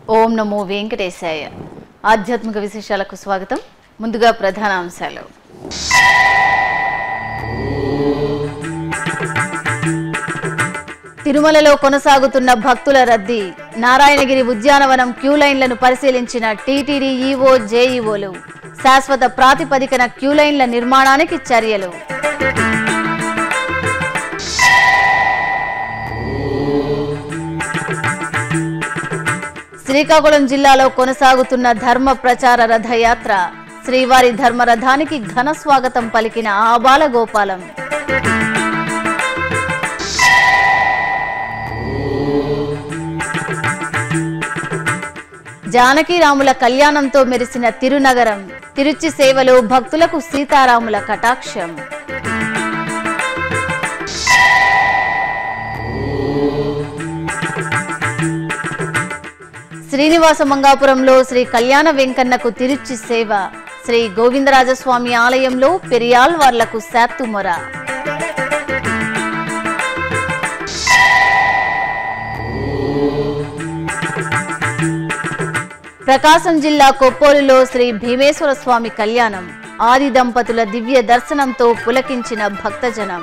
ఓం నమో వెంకటేశాయ ఆధ్యాత్మిక విశేషాలకు స్వాగతం ముందుగా ప్రధాన అంశాలు తిరుమలలో కొనసాగుతున్న భక్తుల రద్దీ నారాయణగిరి ఉద్యానవనం క్యూ లైన్లను పరిశీలించిన టీటీడీ ఈవో జేఈఓలు శాశ్వత ప్రాతిపదికన క్యూ లైన్ల నిర్మాణానికి చర్యలు శ్రీకాకుళం జిల్లాలో కొనసాగుతున్న ధర్మ ప్రచార రథయాత్ర శ్రీవారి ధర్మరథానికి ఘన స్వాగతం పలికిన ఆబాల గోపాలం జానకీరాముల కళ్యాణంతో మెరిసిన తిరునగరం తిరుచి సేవలో భక్తులకు సీతారాముల కటాక్షం శ్రీనివాస మంగాపురంలో శ్రీ కళ్యాణ వెంకన్నకు తిరుచి సేవ శ్రీ గోవిందరాజస్వామి ఆలయంలో పెరియాల్వార్లకు శాత్తుమొర ప్రకాశం జిల్లా కొప్పోలులో శ్రీ భీమేశ్వర స్వామి కళ్యాణం ఆది దంపతుల దివ్య దర్శనంతో పులకించిన భక్తజనం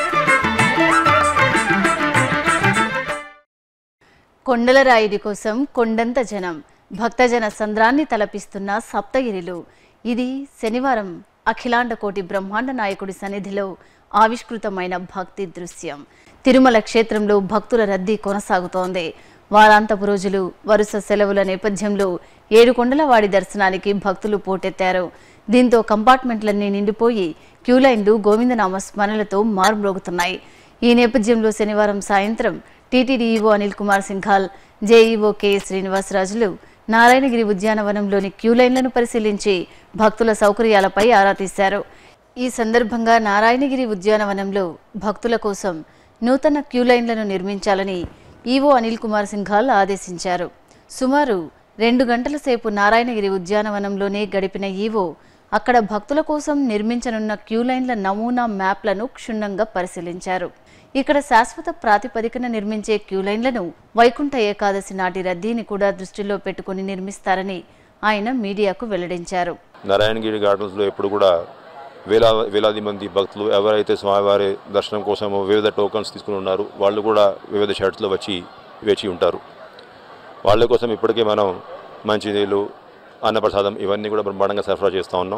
కొండలరాయుడి కోసం కొండంత జనం భక్తజన సంద్రాన్ని తలపిస్తున్న సప్తగిరిలు ఇది శనివారం అఖిలాండ కోటి బ్రహ్మాండ నాయకుడి సన్నిధిలో ఆవిష్కృతమైన భక్తి దృశ్యం తిరుమల క్షేత్రంలో భక్తుల రద్దీ కొనసాగుతోంది వారాంతపు రోజులు వరుస సెలవుల నేపథ్యంలో ఏడుకొండలవాడి దర్శనానికి భక్తులు పోటెత్తారు దీంతో కంపార్ట్మెంట్లన్నీ నిండిపోయి క్యూలైన్లు గోవిందనామ స్మరణలతో మారుమ్రోగుతున్నాయి ఈ నేపథ్యంలో శనివారం సాయంత్రం TTD EO Anil Kumar Singhal JEO K శ్రీనివాసరాజులు నారాయణగిరి ఉద్యానవనంలోని క్యూలైన్లను పరిశీలించి భక్తుల సౌకర్యాలపై ఆరా తీశారు ఈ సందర్భంగా నారాయణగిరి ఉద్యానవనంలో భక్తుల కోసం నూతన క్యూలైన్లను నిర్మించాలని ఈవో అనిల్ కుమార్ సింఘాల్ ఆదేశించారు సుమారు రెండు గంటల సేపు నారాయణగిరి ఉద్యానవనంలోనే గడిపిన ఈవో అక్కడ భక్తుల కోసం నిర్మించనున్న క్యూలైన్ల నమూనా మ్యాప్లను క్షుణ్ణంగా పరిశీలించారు ఇక్కడ శాశ్వత ప్రాతిపదికన నిర్మించే క్యూలైన్లను వైకుంఠ ఏకాదశి నాటి రద్దీని కూడా దృష్టిలో పెట్టుకుని నిర్మిస్తారని ఆయన మీడియాకు వెల్లడించారు నారాయణగిరి గార్డెన్స్లో ఎప్పుడు కూడా వేలా వేలాది మంది భక్తులు ఎవరైతే స్వామివారి దర్శనం కోసం వివిధ టోకన్స్ తీసుకుని ఉన్నారు వాళ్ళు కూడా వివిధ షర్ట్స్లో వచ్చి వేచి ఉంటారు వాళ్ళ కోసం ఇప్పటికే మనం మంచినీళ్ళు అన్నప్రసాదం ఇవన్నీ కూడా బ్రహ్మాండంగా సరఫరా చేస్తూ ఉన్నాం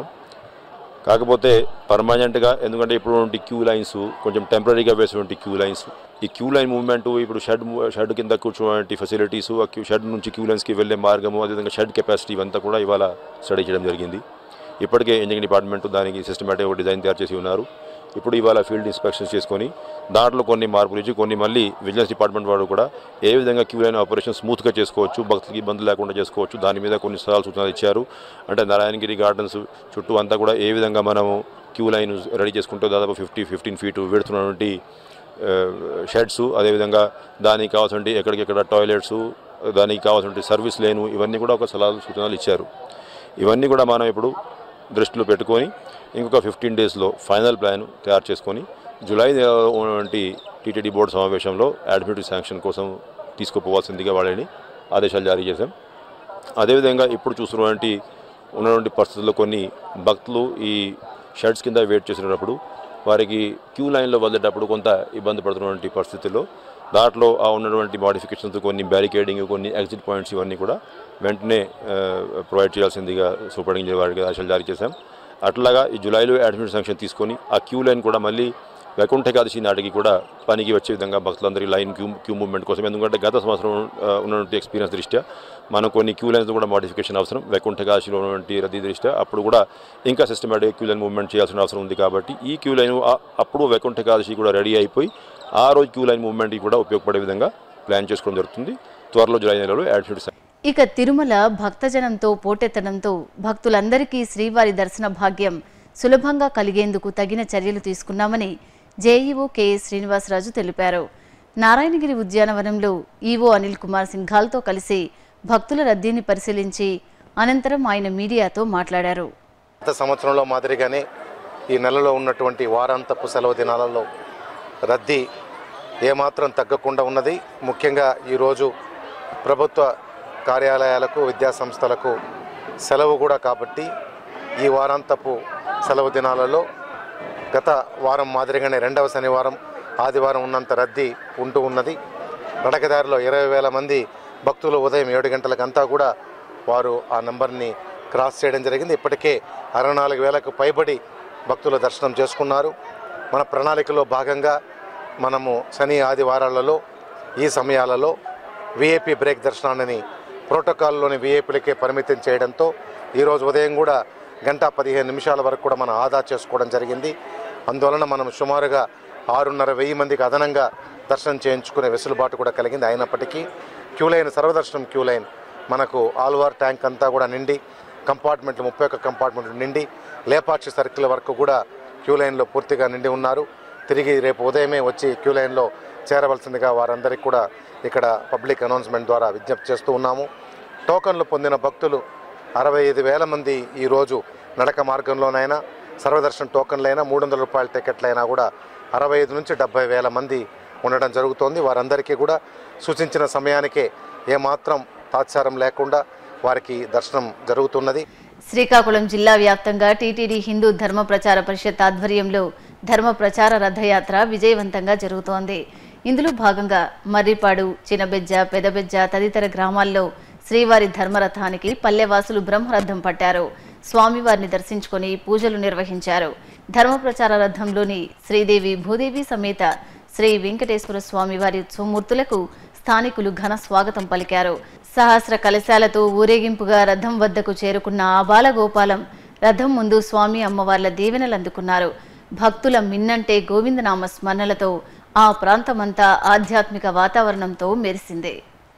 కాకపోతే పర్మనెంట్గా ఎందుకంటే ఇప్పుడు క్యూ లైన్స్ కొంచెం టెంపరీగా వేసినటువంటి క్యూ లైన్స్ ఈ క్యూ లైన్ మూవ్మెంట్ ఇప్పుడు షెడ్ షెడ్ కింద కూర్చున్నటువంటి ఫెసిలిటీస్ ఆ క్యూ షెడ్ నుంచి క్యూ లైన్స్కి వెళ్ళే మార్గము అదేవిధంగా షెడ్ కెపాసిటీ ఇవంతా కూడా ఇవాళ స్టడీ చేయడం జరిగింది ఇప్పటికే ఇంజనీరింగ్ డిపార్ట్మెంట్ దానికి సిస్టమేటిక్ డిజైన్ తయారు చేసి ఉన్నారు ఇప్పుడు ఇవాళ ఫీల్డ్ ఇన్స్పెక్షన్స్ చేసుకొని దాంట్లో కొన్ని మార్పులు ఇచ్చి కొన్ని మళ్ళీ విజిలెన్స్ డిపార్ట్మెంట్ వాడు కూడా ఏ విధంగా క్యూ లైన్ ఆపరేషన్ స్మూత్గా చేసుకోవచ్చు భక్తులకి ఇబ్బంది లేకుండా చేసుకోవచ్చు దాని మీద కొన్ని సలహాలు సూచనలు ఇచ్చారు అంటే నారాయణగిరి గార్డెన్స్ చుట్టూ అంతా కూడా ఏ విధంగా మనము క్యూ లైన్ రెడీ చేసుకుంటూ దాదాపు ఫిఫ్టీ ఫిఫ్టీన్ ఫీట్ వెడుతున్నటువంటి షెడ్స్ అదేవిధంగా దానికి కావాల్సిన ఎక్కడికెక్కడ టాయిలెట్స్ దానికి కావాల్సిన సర్వీస్ లేను ఇవన్నీ కూడా ఒక సలహాలు సూచనలు ఇచ్చారు ఇవన్నీ కూడా మనం ఇప్పుడు దృష్టిలో పెట్టుకొని ఇంకొక ఫిఫ్టీన్ డేస్లో ఫైనల్ ప్లాన్ తయారు చేసుకొని జూలై నెలలో ఉన్నటువంటి టీటీడీ బోర్డు సమావేశంలో అడ్మినిస్ట్రేటివ్ శాంక్షన్ కోసం తీసుకుపోవాల్సిందిగా వాళ్ళని ఆదేశాలు జారీ చేశాం అదేవిధంగా ఇప్పుడు చూస్తున్నటువంటి ఉన్నటువంటి పరిస్థితుల్లో కొన్ని భక్తులు ఈ షెడ్స్ కింద వెయిట్ చేసినప్పుడు వారికి క్యూ లైన్లో వదిలేటప్పుడు కొంత ఇబ్బంది పడుతున్నటువంటి పరిస్థితుల్లో దాంట్లో ఆ ఉన్నటువంటి మోడిఫికేషన్స్ కొన్ని బ్యారికేడింగ్ కొన్ని ఎగ్జిట్ పాయింట్స్ ఇవన్నీ కూడా వెంటనే ప్రొవైడ్ చేయాల్సిందిగా సూపరింటెండెంట్ వారికి ఆదేశాలు జారీ చేశాం అట్లాగా ఈ జూలైలో అడ్మిషన్ శాంక్షన్ తీసుకొని ఆ క్యూ లైన్ కూడా మళ్ళీ వైకుంఠ ఏకాదశి నాటికి కూడా పనికి వచ్చే విధంగా భక్తులందరికీ లైన్ క్యూ క్యూ మూవ్మెంట్ కోసం ఎందుకంటే గత సంవత్సరం ఆ, ఉన్నటువంటి ఎక్స్పీరియన్స్ దృష్ట్యా మనం కొన్ని క్యూ లైన్స్ కూడా మోడిఫికేషన్ అవసరం వైకుంఠ ఏకాదశిలో ఉన్నటువంటి రద్దీ దృష్ట్యా అప్పుడు కూడా ఇంకా సిస్టమేటిక్ క్యూ లైన్ మూవ్మెంట్ చేయాల్సిన అవసరం ఉంది కాబట్టి ఈ క్యూ లైన్ ఆ- అప్పుడు వైకుంఠ ఏకాదశి కూడా రెడీ అయిపోయి ఆ రోజు క్యూ లైన్ మూవ్మెంట్కి కూడా ఉపయోగపడే విధంగా ప్లాన్ చేసుకోవడం జరుగుతుంది త్వరలో జూలై నెలలో అడ్మిషన్ ఇక తిరుమల భక్తజనంతో పోటెత్తడంతో భక్తులందరికీ శ్రీవారి దర్శన భాగ్యం సులభంగా కలిగేందుకు తగిన చర్యలు తీసుకున్నామని జేఈఓ కెఎస్ శ్రీనివాసరాజు తెలిపారు నారాయణగిరి ఉద్యానవనంలో ఈవో అనిల్ కుమార్ సింఘాల్తో కలిసి భక్తుల రద్దీని పరిశీలించి అనంతరం ఆయన మీడియాతో మాట్లాడారు గత సంవత్సరంలో మాదిరిగానే ఈ నెలలో ఉన్నటువంటి వారాంతపు సెలవు దినాలలో రద్దీ ఏమాత్రం తగ్గకుండా ఉన్నది ముఖ్యంగా ఈరోజు ప్రభుత్వ కార్యాలయాలకు విద్యా సంస్థలకు సెలవు కూడా కాబట్టి ఈ వారాంతపు సెలవు దినాలలో గత వారం మాదిరిగానే రెండవ శనివారం ఆదివారం ఉన్నంత రద్దీ ఉంటూ ఉన్నది నడకదారిలో ఇరవై వేల మంది భక్తులు ఉదయం ఏడు గంటలకంతా కూడా వారు ఆ నెంబర్ని క్రాస్ చేయడం జరిగింది ఇప్పటికే అరవై నాలుగు వేలకు పైబడి భక్తులు దర్శనం చేసుకున్నారు మన ప్రణాళికలో భాగంగా మనము శని ఆదివారాలలో ఈ సమయాలలో విఐపి బ్రేక్ దర్శనాన్ని ప్రోటోకాల్లోని విఐపీలకే పరిమితం చేయడంతో ఈరోజు ఉదయం కూడా గంట పదిహేను నిమిషాల వరకు కూడా మనం ఆదా చేసుకోవడం జరిగింది అందువలన మనం సుమారుగా ఆరున్నర వెయ్యి మందికి అదనంగా దర్శనం చేయించుకునే వెసులుబాటు కూడా కలిగింది అయినప్పటికీ క్యూ లైన్ సర్వదర్శనం క్యూ లైన్ మనకు ఆల్వార్ ట్యాంక్ అంతా కూడా నిండి కంపార్ట్మెంట్లు ముప్పై ఒక్క కంపార్ట్మెంట్లు నిండి లేపాక్షి సర్కిల్ వరకు కూడా క్యూ లైన్లో పూర్తిగా నిండి ఉన్నారు తిరిగి రేపు ఉదయమే వచ్చి క్యూ లైన్లో చేరవలసిందిగా వారందరికీ కూడా ఇక్కడ పబ్లిక్ అనౌన్స్మెంట్ ద్వారా విజ్ఞప్తి చేస్తూ ఉన్నాము టోకన్లు పొందిన భక్తులు అరవై ఐదు వేల మంది ఈరోజు నడక మార్గంలోనైనా సర్వదర్శన టోకన్లైనా మూడు వందల రూపాయల టికెట్లైనా కూడా అరవై ఐదు నుంచి డెబ్బై వేల మంది ఉండడం జరుగుతోంది వారందరికీ కూడా సూచించిన సమయానికే ఏమాత్రం తాత్సారం లేకుండా వారికి దర్శనం జరుగుతున్నది శ్రీకాకుళం జిల్లా వ్యాప్తంగా టీటీడీ హిందూ ధర్మ ప్రచార పరిషత్ ఆధ్వర్యంలో ధర్మ ప్రచార రథయాత్ర విజయవంతంగా జరుగుతోంది ఇందులో భాగంగా మర్రిపాడు చినబెజ్జ పెదబెజ్జ తదితర గ్రామాల్లో శ్రీవారి ధర్మరథానికి పల్లెవాసులు బ్రహ్మరథం పట్టారు స్వామివారిని దర్శించుకొని పూజలు నిర్వహించారు ధర్మ ప్రచార రథంలోని శ్రీదేవి భూదేవి సమేత శ్రీ వెంకటేశ్వర స్వామివారి ఉత్సవమూర్తులకు స్థానికులు ఘన స్వాగతం పలికారు సహస్ర కలశాలతో ఊరేగింపుగా రథం వద్దకు చేరుకున్న ఆ బాలగోపాలం రథం ముందు స్వామి అమ్మవార్ల దీవెనలు అందుకున్నారు భక్తుల మిన్నంటే గోవిందనామ స్మరణలతో ఆ ప్రాంతమంతా ఆధ్యాత్మిక వాతావరణంతో మెరిసింది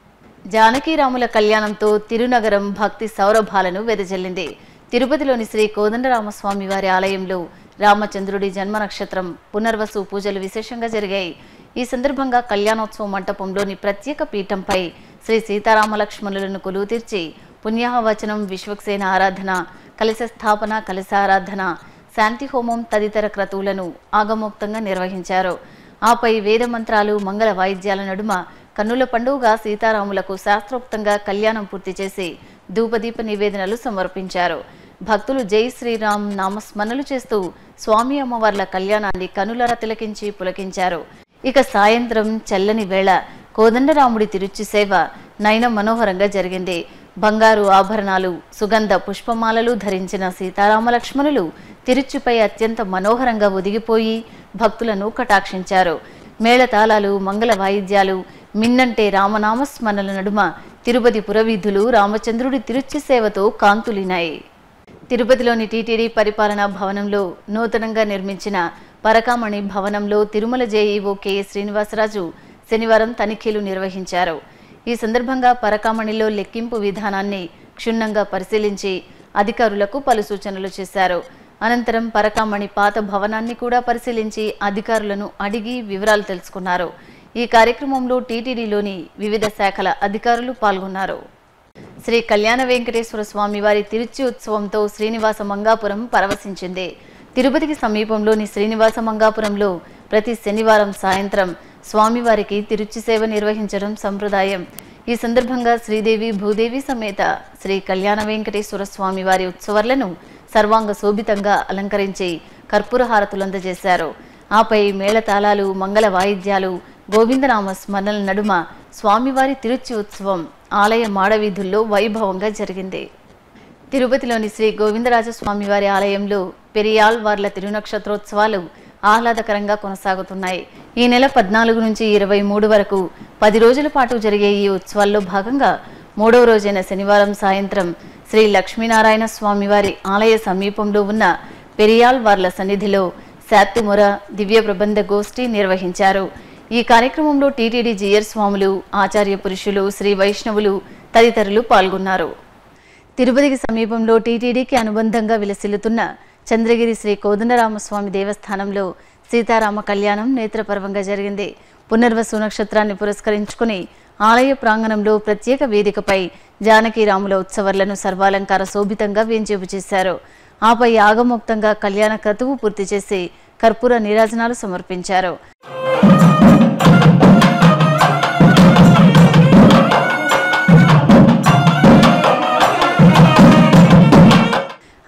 జానకీరాముల కళ్యాణంతో తిరునగరం భక్తి సౌరభాలను వెదజల్లింది తిరుపతిలోని శ్రీ కోదండరామస్వామి వారి ఆలయంలో రామచంద్రుడి జన్మ నక్షత్రం పునర్వసు పూజలు విశేషంగా జరిగాయి ఈ సందర్భంగా కళ్యాణోత్సవ మంటపంలోని ప్రత్యేక పీఠంపై శ్రీ సీతారామ లక్ష్మణులను కొలువు తీర్చి పుణ్యాహవచనం విశ్వక్సేన ఆరాధన కలశ స్థాపన కలశారాధన శాంతి హోమం తదితర క్రతువులను ఆగమోక్తంగా నిర్వహించారు ఆపై వేద మంత్రాలు మంగళ వాయిద్యాల నడుమ కన్నుల పండుగగా సీతారాములకు శాస్త్రోక్తంగా కళ్యాణం పూర్తి చేసి ధూపదీప నివేదనలు సమర్పించారు భక్తులు జై శ్రీరామ్ నామస్మరణలు చేస్తూ స్వామి అమ్మవార్ల కళ్యాణాన్ని కనులర తిలకించి పులకించారు ఇక సాయంత్రం చల్లని వేళ కోదండరాముడి తిరుచి సేవ నయన మనోహరంగా జరిగింది బంగారు ఆభరణాలు సుగంధ పుష్పమాలలు ధరించిన సీతారామ లక్ష్మణులు తిరుచుపై అత్యంత మనోహరంగా ఒదిగిపోయి భక్తులను కటాక్షించారు మేళతాళాలు మంగళ వాయిద్యాలు మిన్నంటే రామనామ స్మరణల నడుమ తిరుపతి పురవీధులు రామచంద్రుడి తిరుచి సేవతో కాంతులినాయి తిరుపతిలోని టీటీడీ పరిపాలనా భవనంలో నూతనంగా నిర్మించిన పరకామణి భవనంలో తిరుమల జేఈఓ కె శ్రీనివాసరాజు శనివారం తనిఖీలు నిర్వహించారు ఈ సందర్భంగా పరకామణిలో లెక్కింపు విధానాన్ని క్షుణ్ణంగా పరిశీలించి అధికారులకు పలు సూచనలు చేశారు అనంతరం పరకామణి పాత భవనాన్ని కూడా పరిశీలించి అధికారులను అడిగి వివరాలు తెలుసుకున్నారు ఈ కార్యక్రమంలో టీటీడీలోని వివిధ శాఖల అధికారులు పాల్గొన్నారు శ్రీ కళ్యాణ వెంకటేశ్వర స్వామి వారి తిరుచి ఉత్సవంతో శ్రీనివాస మంగాపురం పరవశించింది తిరుపతికి సమీపంలోని శ్రీనివాస మంగాపురంలో ప్రతి శనివారం సాయంత్రం స్వామివారికి తిరుచి సేవ నిర్వహించడం సంప్రదాయం ఈ సందర్భంగా శ్రీదేవి భూదేవి సమేత శ్రీ కళ్యాణ వెంకటేశ్వర స్వామి వారి ఉత్సవాలను సర్వాంగ శోభితంగా అలంకరించి కర్పూర హారతులు అందజేశారు ఆపై మేళతాళాలు మంగళ వాయిద్యాలు గోవిందనామ స్మరణల నడుమ స్వామివారి తిరుచి ఉత్సవం ఆలయ మాడవీధుల్లో వైభవంగా జరిగింది తిరుపతిలోని శ్రీ గోవిందరాజస్వామి వారి ఆలయంలో పెరియాల్ వార్ల తిరునక్షత్రోత్సవాలు ఆహ్లాదకరంగా కొనసాగుతున్నాయి ఈ నెల పద్నాలుగు నుంచి ఇరవై మూడు వరకు పది రోజుల పాటు జరిగే ఈ ఉత్సవాల్లో భాగంగా మూడవ రోజైన శనివారం సాయంత్రం శ్రీ లక్ష్మీనారాయణ స్వామివారి ఆలయ సమీపంలో ఉన్న పెరియాల్ వార్ల సన్నిధిలో శాత్తుమొర దివ్య ప్రబంధ గోష్ఠి నిర్వహించారు ఈ కార్యక్రమంలో టీటీడీ జియర్ స్వాములు ఆచార్య పురుషులు శ్రీ వైష్ణవులు తదితరులు పాల్గొన్నారు తిరుపతికి సమీపంలో టీటీడీకి అనుబంధంగా విలసిల్లుతున్న చంద్రగిరి శ్రీ కోదండరామస్వామి దేవస్థానంలో సీతారామ కళ్యాణం నేత్రపర్వంగా జరిగింది పునర్వసు నక్షత్రాన్ని పురస్కరించుకుని ఆలయ ప్రాంగణంలో ప్రత్యేక వేదికపై జానకీరాముల ఉత్సవర్లను సర్వాలంకార శోభితంగా వేంచేపు చేశారు ఆపై ఆగమోక్తంగా కళ్యాణ క్రతువు పూర్తి చేసి కర్పూర నీరాజనాలు సమర్పించారు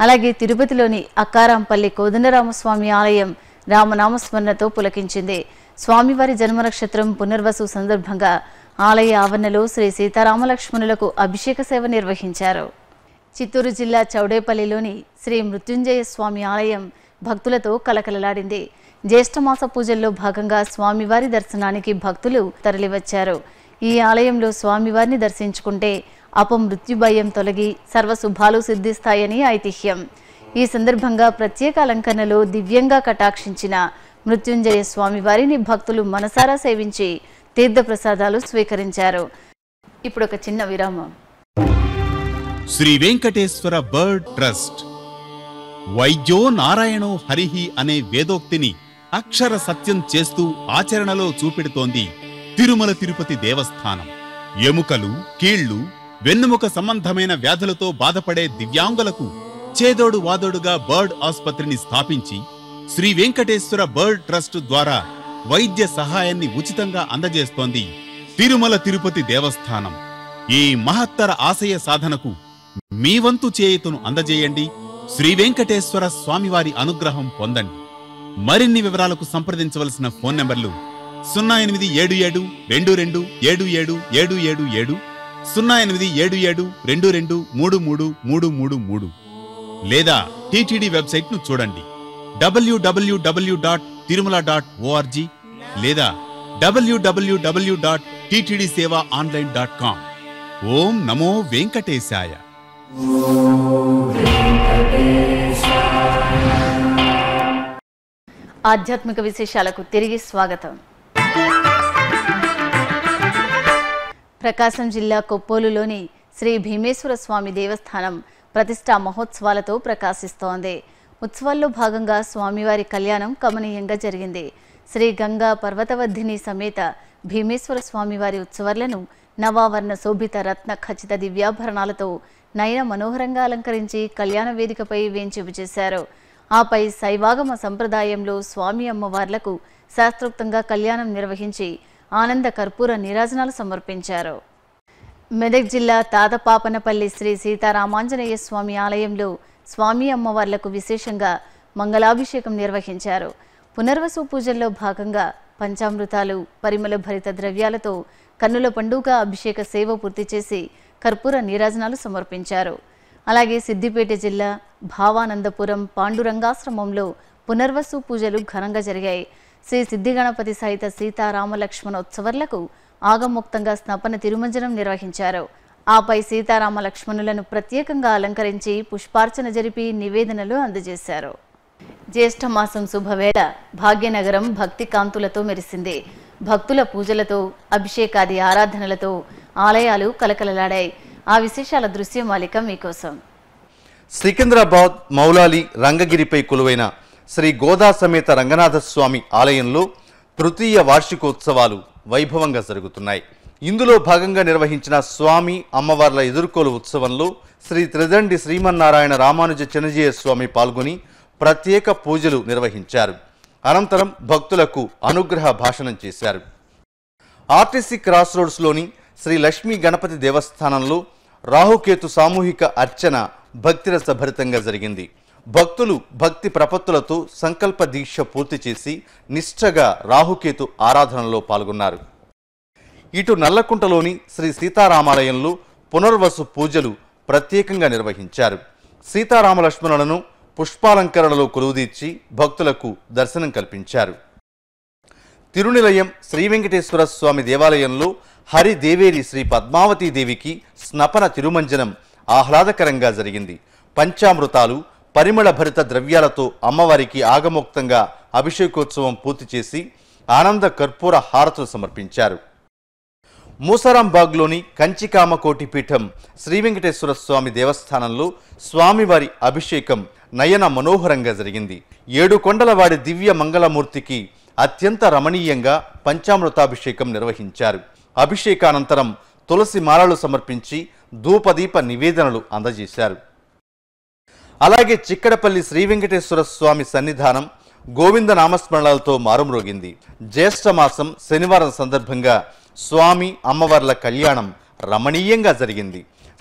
అలాగే తిరుపతిలోని అక్కారాంపల్లి కోదండరామస్వామి ఆలయం రామనామస్మరణతో పులకించింది స్వామివారి జన్మ నక్షత్రం పునర్వసు సందర్భంగా ఆలయ ఆవరణలో శ్రీ సీతారామలక్ష్మణులకు అభిషేక సేవ నిర్వహించారు చిత్తూరు జిల్లా చౌడేపల్లిలోని శ్రీ మృత్యుంజయ స్వామి ఆలయం భక్తులతో కలకలలాడింది జ్యేష్ఠమాస పూజల్లో భాగంగా స్వామివారి దర్శనానికి భక్తులు తరలివచ్చారు ఈ ఆలయంలో స్వామివారిని దర్శించుకుంటే అపమృత్యు భయం తొలగి సర్వశుభాలు సిద్ధిస్తాయని ఐతిహ్యం ఈ సందర్భంగా ప్రత్యేక అలంకరణలో దివ్యంగా కటాక్షించిన మృత్యుంజయ స్వామివారిని భక్తులు మనసారా సేవించి తీర్థప్రసాదాలు స్వీకరించారు ఇప్పుడు ఒక చిన్న విరామం శ్రీ వెంకటేశ్వర బర్డ్ ట్రస్ట్ వైద్యో నారాయణో హరిహి అనే వేదోక్తిని అక్షర సత్యం చేస్తూ ఆచరణలో చూపెడుతోంది తిరుమల తిరుపతి దేవస్థానం ఎముకలు కీళ్లు వెన్నుముక సంబంధమైన వ్యాధులతో బాధపడే దివ్యాంగులకు చేదోడు వాదోడుగా బర్డ్ ఆసుపత్రిని స్థాపించి శ్రీ వెంకటేశ్వర బర్డ్ ట్రస్ట్ ద్వారా వైద్య సహాయాన్ని ఉచితంగా అందజేస్తోంది తిరుమల తిరుపతి దేవస్థానం ఈ మహత్తర ఆశయ సాధనకు మీ వంతు చేయుతను అందజేయండి శ్రీ వెంకటేశ్వర స్వామివారి అనుగ్రహం పొందండి మరిన్ని వివరాలకు సంప్రదించవలసిన ఫోన్ నంబర్లు సున్నా ఎనిమిది ఏడు ఏడు రెండు రెండు ఏడు ఏడు ఏడు ఏడు ఏడు సున్నా ఎనిమిది ఏడు ఏడు రెండు రెండు మూడు మూడు మూడు మూడు మూడు లేదా టీటీడీ వెబ్సైట్ ను చూడండి WWW dot Tirumala dot ORG లేదా WWW dot TTD Seva online dot com ఓం నమో వెంకటేశాయ ఆధ్యాత్మిక విశేషాలకు తిరిగి స్వాగతం ప్రకాశం జిల్లా కొప్పోలులోని శ్రీ భీమేశ్వర స్వామి దేవస్థానం ప్రతిష్టా మహోత్సవాలతో ప్రకాశిస్తోంది ఉత్సవాల్లో భాగంగా స్వామివారి కళ్యాణం కమనీయంగా జరిగింది శ్రీ గంగా పర్వతవర్ధిని సమేత భీమేశ్వర స్వామివారి ఉత్సవాలను నవావర్ణ శోభిత రత్న ఖచ్చిత దివ్యాభరణాలతో నయన మనోహరంగా అలంకరించి కళ్యాణ వేదికపై వేంచేపు చేశారు ఆపై శైవాగమ సంప్రదాయంలో స్వామి అమ్మవార్లకు శాస్త్రోక్తంగా కళ్యాణం నిర్వహించి ఆనంద కర్పూర నీరాజనాలు సమర్పించారు మెదక్ జిల్లా తాతపాపనపల్లి శ్రీ సీతారామాంజనేయ స్వామి ఆలయంలో స్వామి అమ్మవార్లకు విశేషంగా మంగళాభిషేకం నిర్వహించారు పునర్వసు పూజల్లో భాగంగా పంచామృతాలు పరిమళ భరిత ద్రవ్యాలతో కన్నుల పండుగ అభిషేక సేవ పూర్తి చేసి కర్పూర నీరాజనాలు సమర్పించారు అలాగే సిద్దిపేట జిల్లా భావానందపురం పాండురంగాశ్రమంలో పునర్వసు పూజలు ఘనంగా జరిగాయి శ్రీ సిద్ధిగణపతి సహిత సీతారామ లక్ష్మణ ఉత్సవర్లకు ఆగమోక్తంగా స్నపన తిరుమంజనం నిర్వహించారు ఆపై సీతారామ లక్ష్మణులను ప్రత్యేకంగా అలంకరించి పుష్పార్చన జరిపి నివేదనలు అందజేశారు జ్యేష్ఠ మాసం శుభవేళ భాగ్యనగరం భక్తి కాంతులతో మెరిసింది భక్తుల పూజలతో అభిషేకాది ఆరాధనలతో ఆలయాలు కలకలలాడాయి ఆ విశేషాల దృశ్యమాలిక మీకోసం సికింద్రాబాద్ మౌలాలి రంగగిరిపై కొలువైన శ్రీ గోదా సమేత రంగనాథ స్వామి ఆలయంలో తృతీయ వార్షికోత్సవాలు వైభవంగా జరుగుతున్నాయి ఇందులో భాగంగా నిర్వహించిన స్వామి అమ్మవార్ల ఎదుర్కోలు ఉత్సవంలో శ్రీ త్రిదండి శ్రీమన్నారాయణ రామానుజ చిన్నజీయ స్వామి పాల్గొని ప్రత్యేక పూజలు నిర్వహించారు అనంతరం భక్తులకు అనుగ్రహ భాషణం చేశారు ఆర్టీసీ క్రాస్ రోడ్స్లోని శ్రీ లక్ష్మీ గణపతి దేవస్థానంలో రాహుకేతు సామూహిక అర్చన భక్తిరస భరితంగా జరిగింది భక్తులు భక్తి ప్రపత్తులతో సంకల్ప దీక్ష పూర్తి చేసి నిష్ఠగా రాహుకేతు ఆరాధనలో పాల్గొన్నారు ఇటు నల్లకుంటలోని శ్రీ సీతారామాలయంలో పునర్వసు పూజలు ప్రత్యేకంగా నిర్వహించారు సీతారామ లక్ష్మణులను పుష్పాలంకరణలో కొలువుదీర్చి భక్తులకు దర్శనం కల్పించారు తిరునిలయం శ్రీ వెంకటేశ్వర స్వామి దేవాలయంలో హరి దేవేరి శ్రీ పద్మావతీ దేవికి స్నపన తిరుమంజనం ఆహ్లాదకరంగా జరిగింది పంచామృతాలు పరిమళ భరిత ద్రవ్యాలతో అమ్మవారికి ఆగమోక్తంగా అభిషేకోత్సవం పూర్తి చేసి ఆనంద కర్పూర హారతులు సమర్పించారు మూసరాంబాగ్లోని కంచికామకోటి పీఠం శ్రీ వెంకటేశ్వర స్వామి దేవస్థానంలో స్వామివారి అభిషేకం నయన మనోహరంగా జరిగింది ఏడు కొండలవాడి దివ్య మంగళమూర్తికి అత్యంత రమణీయంగా పంచామృతాభిషేకం నిర్వహించారు అభిషేకానంతరం తులసి మాలలు సమర్పించి ధూపదీప నివేదనలు అందజేశారు అలాగే చిక్కడపల్లి శ్రీ వెంకటేశ్వర స్వామి సన్నిధానం గోవింద నామస్మరణలతో మారుమ్రోగింది జ్యేష్ఠ మాసం శనివారం సందర్భంగా స్వామి అమ్మవార్ల కళ్యాణం రమణీయంగా జరిగింది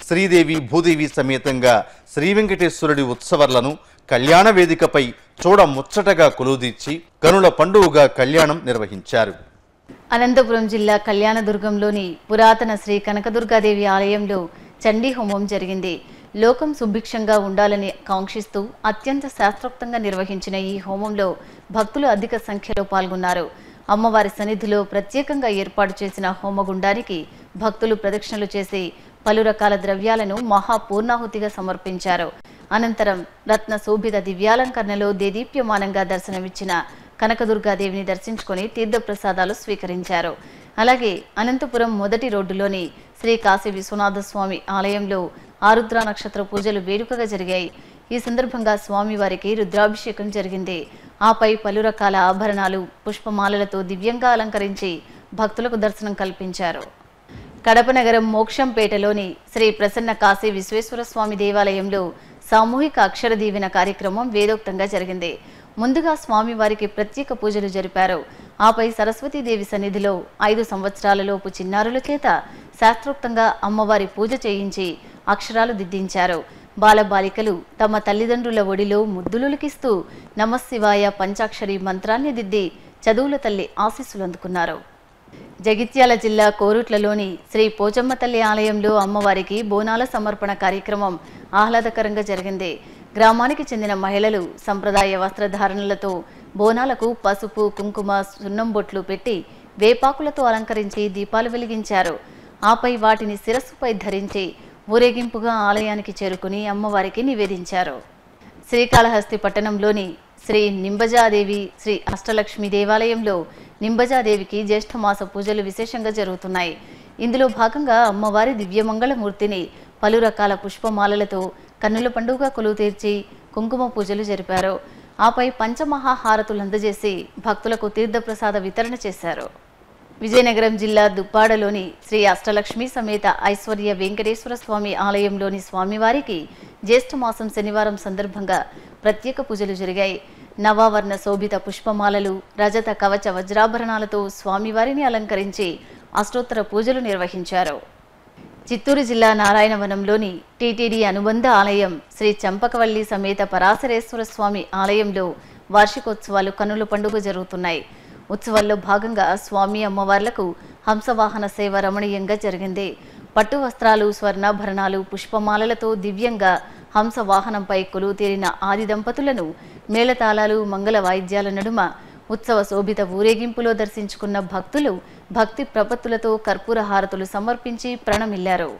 శ్రీదేవి భూదేవి సమేతంగా శ్రీ వెంకటేశ్వరుడి ఉత్సవాలను కళ్యాణ వేదికపై చూడ ముచ్చటగా కొలువుదీర్చి కనుల పండుగగా కళ్యాణం నిర్వహించారు అనంతపురం జిల్లా కళ్యాణదుర్గంలోని పురాతన శ్రీ కనకదుర్గాదేవి ఆలయంలో చండీ హోమం జరిగింది లోకం సుభిక్షంగా ఉండాలని కాంక్షిస్తూ అత్యంత శాస్త్రోక్తంగా నిర్వహించిన ఈ హోమంలో భక్తులు అధిక సంఖ్యలో పాల్గొన్నారు అమ్మవారి సన్నిధిలో ప్రత్యేకంగా ఏర్పాటు చేసిన హోమగుండానికి భక్తులు ప్రదక్షిణలు చేసి పలు రకాల ద్రవ్యాలను మహాపూర్ణాహుతిగా సమర్పించారు అనంతరం రత్న శోభిత దివ్యాలంకరణలో దేదీప్యమానంగా దర్శనమిచ్చిన కనకదుర్గాదేవిని దర్శించుకొని తీర్థప్రసాదాలు స్వీకరించారు అలాగే అనంతపురం మొదటి రోడ్డులోని శ్రీ కాశీ విశ్వనాథ స్వామి ఆలయంలో ఆరుద్ర నక్షత్ర పూజలు వేడుకగా జరిగాయి ఈ సందర్భంగా స్వామివారికి రుద్రాభిషేకం జరిగింది ఆపై పలు రకాల ఆభరణాలు పుష్పమాలలతో దివ్యంగా అలంకరించి భక్తులకు దర్శనం కల్పించారు కడప నగరం మోక్షంపేటలోని శ్రీ ప్రసన్న కాశీ విశ్వేశ్వర స్వామి దేవాలయంలో సామూహిక అక్షర దీవెన కార్యక్రమం వేదోక్తంగా జరిగింది ముందుగా స్వామివారికి ప్రత్యేక పూజలు జరిపారు ఆపై సరస్వతీదేవి సన్నిధిలో ఐదు సంవత్సరాలలోపు చిన్నారుల చేత శాస్త్రోక్తంగా అమ్మవారి పూజ చేయించి అక్షరాలు దిద్దించారు బాలబాలికలు తమ తల్లిదండ్రుల ఒడిలో ముద్దులులికిస్తూ నమశివాయ పంచాక్షరి మంత్రాన్ని దిద్ది చదువుల తల్లి ఆశీస్సులు అందుకున్నారు జగిత్యాల జిల్లా కోరుట్లలోని శ్రీ పోచమ్మ తల్లి ఆలయంలో అమ్మవారికి బోనాల సమర్పణ కార్యక్రమం ఆహ్లాదకరంగా జరిగింది గ్రామానికి చెందిన మహిళలు సంప్రదాయ వస్త్రధారణలతో బోనాలకు పసుపు కుంకుమ సున్నం బొట్లు పెట్టి వేపాకులతో అలంకరించి దీపాలు వెలిగించారు ఆపై వాటిని శిరస్సుపై ధరించి ఊరేగింపుగా ఆలయానికి చేరుకుని అమ్మవారికి నివేదించారు శ్రీకాళహస్తి పట్టణంలోని శ్రీ నింబజాదేవి శ్రీ అష్టలక్ష్మి దేవాలయంలో నింబజాదేవికి జ్యేష్ఠమాస పూజలు విశేషంగా జరుగుతున్నాయి ఇందులో భాగంగా అమ్మవారి దివ్యమంగళమూర్తిని పలు రకాల పుష్పమాలలతో కన్నుల పండుగ కొలువు తీర్చి కుంకుమ పూజలు జరిపారు ఆపై పంచమహాహారతులు అందజేసి భక్తులకు తీర్థప్రసాద వితరణ చేశారు విజయనగరం జిల్లా దుప్పాడలోని శ్రీ అష్టలక్ష్మి సమేత ఐశ్వర్య వెంకటేశ్వర స్వామి ఆలయంలోని స్వామివారికి జ్యేష్ఠమాసం శనివారం సందర్భంగా ప్రత్యేక పూజలు జరిగాయి నవావర్ణ శోభిత పుష్పమాలలు రజత కవచ వజ్రాభరణాలతో స్వామివారిని అలంకరించి అష్టోత్తర పూజలు నిర్వహించారు చిత్తూరు జిల్లా నారాయణవనంలోని టీటీడీ అనుబంధ ఆలయం శ్రీ చంపకవల్లి సమేత పరాశరేశ్వర స్వామి ఆలయంలో వార్షికోత్సవాలు కన్నుల పండుగ జరుగుతున్నాయి ఉత్సవాల్లో భాగంగా స్వామి అమ్మవార్లకు హంసవాహన సేవ రమణీయంగా జరిగింది పట్టు వస్త్రాలు స్వర్ణాభరణాలు పుష్పమాలలతో దివ్యంగా హంస వాహనంపై కొలువు తీరిన ఆది దంపతులను మేళతాళాలు మంగళ వాయిద్యాల నడుమ ఉత్సవ శోభిత ఊరేగింపులో దర్శించుకున్న భక్తులు భక్తి ప్రపత్తులతో కర్పూర హారతులు సమర్పించి ప్రణమిల్లారు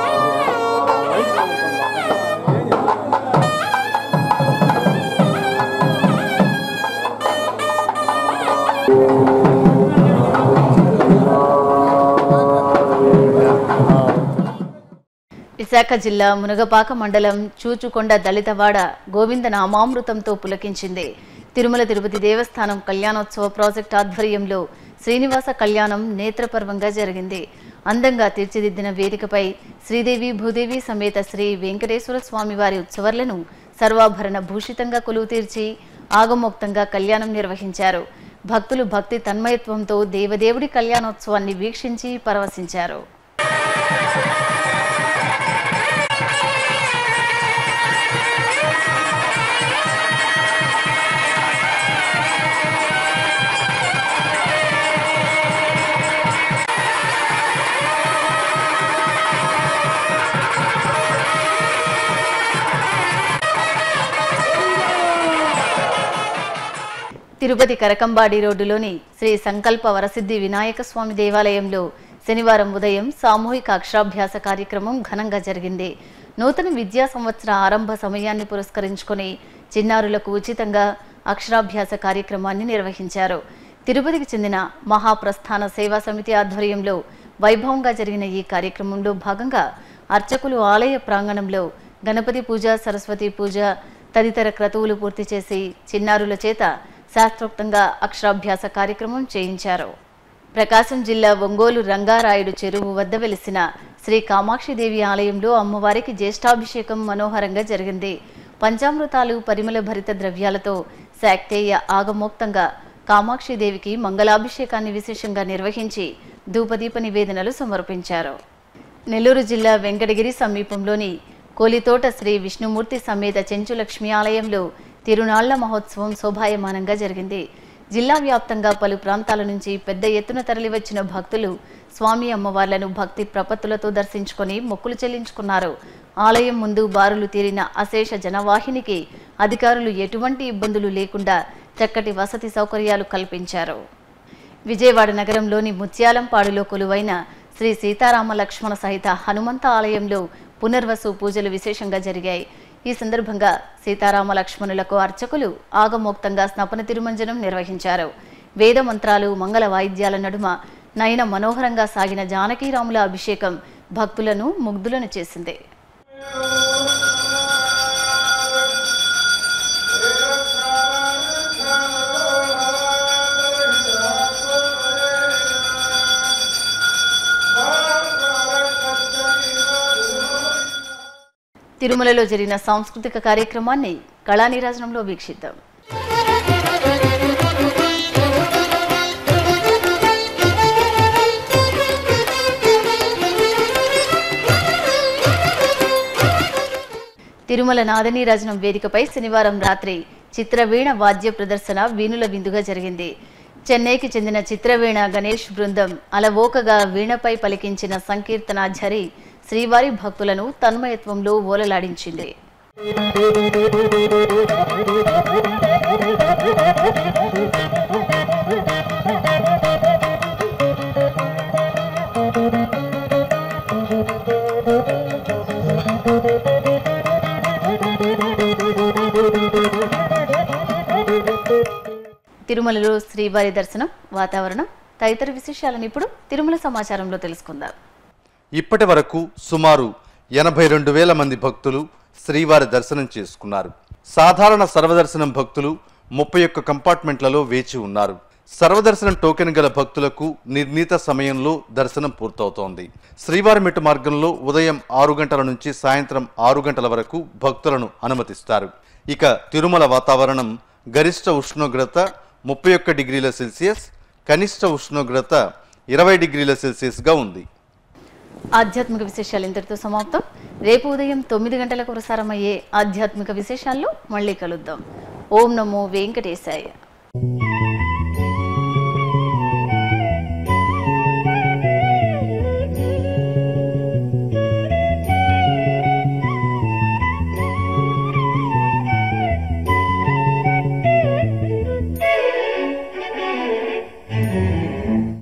విశాఖ జిల్లా మునగపాక మండలం చూచుకొండ దళితవాడ గోవింద నామామృతంతో పులకించింది తిరుమల తిరుపతి దేవస్థానం కళ్యాణోత్సవ ప్రాజెక్ట్ ఆధ్వర్యంలో శ్రీనివాస కళ్యాణం నేత్రపర్వంగా జరిగింది అందంగా తీర్చిదిద్దిన వేదికపై శ్రీదేవి భూదేవి సమేత శ్రీ వెంకటేశ్వర స్వామివారి ఉత్సవాలను సర్వాభరణ భూషితంగా కొలువు తీర్చి ఆగమోక్తంగా కళ్యాణం నిర్వహించారు భక్తులు భక్తి తన్మయత్వంతో దేవదేవుడి కళ్యాణోత్సవాన్ని వీక్షించి పరవశించారు తిరుపతి కరకంబాడి రోడ్డులోని శ్రీ సంకల్ప వరసిద్ధి వినాయక స్వామి దేవాలయంలో శనివారం ఉదయం సామూహిక అక్షరాభ్యాస కార్యక్రమం ఘనంగా జరిగింది నూతన విద్యా సంవత్సర ఆరంభ సమయాన్ని పురస్కరించుకొని చిన్నారులకు ఉచితంగా అక్షరాభ్యాస కార్యక్రమాన్ని నిర్వహించారు తిరుపతికి చెందిన మహాప్రస్థాన సేవా సమితి ఆధ్వర్యంలో వైభవంగా జరిగిన ఈ కార్యక్రమంలో భాగంగా అర్చకులు ఆలయ ప్రాంగణంలో గణపతి పూజ సరస్వతి పూజ తదితర క్రతువులు పూర్తి చేసి చిన్నారుల చేత శాస్త్రోక్తంగా అక్షరాభ్యాస కార్యక్రమం చేయించారు ప్రకాశం జిల్లా ఒంగోలు రంగారాయుడు చెరువు వద్ద వెలిసిన శ్రీ కామాక్షిదేవి ఆలయంలో అమ్మవారికి జ్యేష్ఠాభిషేకం మనోహరంగా జరిగింది పంచామృతాలు పరిమళ భరిత ద్రవ్యాలతో శాక్తేయ ఆగమోక్తంగా కామాక్షిదేవికి మంగళాభిషేకాన్ని విశేషంగా నిర్వహించి ధూపదీప నివేదనలు సమర్పించారు నెల్లూరు జిల్లా వెంకటగిరి సమీపంలోని కోలితోట శ్రీ విష్ణుమూర్తి సమేత చెంచు లక్ష్మీ ఆలయంలో తిరునాళ్ల మహోత్సవం శోభాయమానంగా జరిగింది జిల్లా వ్యాప్తంగా పలు ప్రాంతాల నుంచి పెద్ద ఎత్తున తరలివచ్చిన భక్తులు స్వామి అమ్మవార్లను భక్తి ప్రపత్తులతో దర్శించుకొని మొక్కులు చెల్లించుకున్నారు ఆలయం ముందు బారులు తీరిన అశేష జనవాహినికి అధికారులు ఎటువంటి ఇబ్బందులు లేకుండా చక్కటి వసతి సౌకర్యాలు కల్పించారు విజయవాడ నగరంలోని ముత్యాలంపాడులో కొలువైన శ్రీ సీతారామ లక్ష్మణ సహిత హనుమంత ఆలయంలో పునర్వసు పూజలు విశేషంగా జరిగాయి ఈ సందర్భంగా సీతారామ లక్ష్మణులకు అర్చకులు ఆగమోక్తంగా స్నపన తిరుమంజనం నిర్వహించారు వేద మంత్రాలు మంగళ వాయిద్యాల నడుమ నయన మనోహరంగా సాగిన జానకీరాముల అభిషేకం భక్తులను ముగ్ధులను చేసింది తిరుమలలో జరిగిన సాంస్కృతిక కార్యక్రమాన్ని కళానీరాజనంలో వీక్షిద్దాం తిరుమల నాదనీరాజనం వేదికపై శనివారం రాత్రి చిత్రవీణ వాద్య ప్రదర్శన వీణుల విందుగా జరిగింది చెన్నైకి చెందిన చిత్రవీణ గణేష్ బృందం అలవోకగా వీణపై పలికించిన సంకీర్తన ఝరి శ్రీవారి భక్తులను తన్మయత్వంలో ఓలలాడించింది తిరుమలలో శ్రీవారి దర్శనం వాతావరణం తదితర విశేషాలను ఇప్పుడు తిరుమల సమాచారంలో తెలుసుకుందాం ఇప్పటి వరకు సుమారు ఎనభై రెండు వేల మంది భక్తులు శ్రీవారి దర్శనం చేసుకున్నారు సాధారణ సర్వదర్శనం భక్తులు ముప్పై ఒక్క కంపార్ట్మెంట్లలో వేచి ఉన్నారు సర్వదర్శనం టోకెన్ గల భక్తులకు నిర్ణీత సమయంలో దర్శనం పూర్తవుతోంది శ్రీవారి మెట్టు మార్గంలో ఉదయం ఆరు గంటల నుంచి సాయంత్రం ఆరు గంటల వరకు భక్తులను అనుమతిస్తారు ఇక తిరుమల వాతావరణం గరిష్ట ఉష్ణోగ్రత ముప్పై ఒక్క డిగ్రీల సెల్సియస్ కనిష్ట ఉష్ణోగ్రత ఇరవై డిగ్రీల సెల్సియస్గా ఉంది ఆధ్యాత్మిక విశేషాలు ఇంతటితో సమాప్తం రేపు ఉదయం తొమ్మిది గంటలకు ప్రసారమయ్యే ఆధ్యాత్మిక విశేషాల్లో మళ్ళీ కలుద్దాం ఓం నమో వెంకటేశాయ Thank you.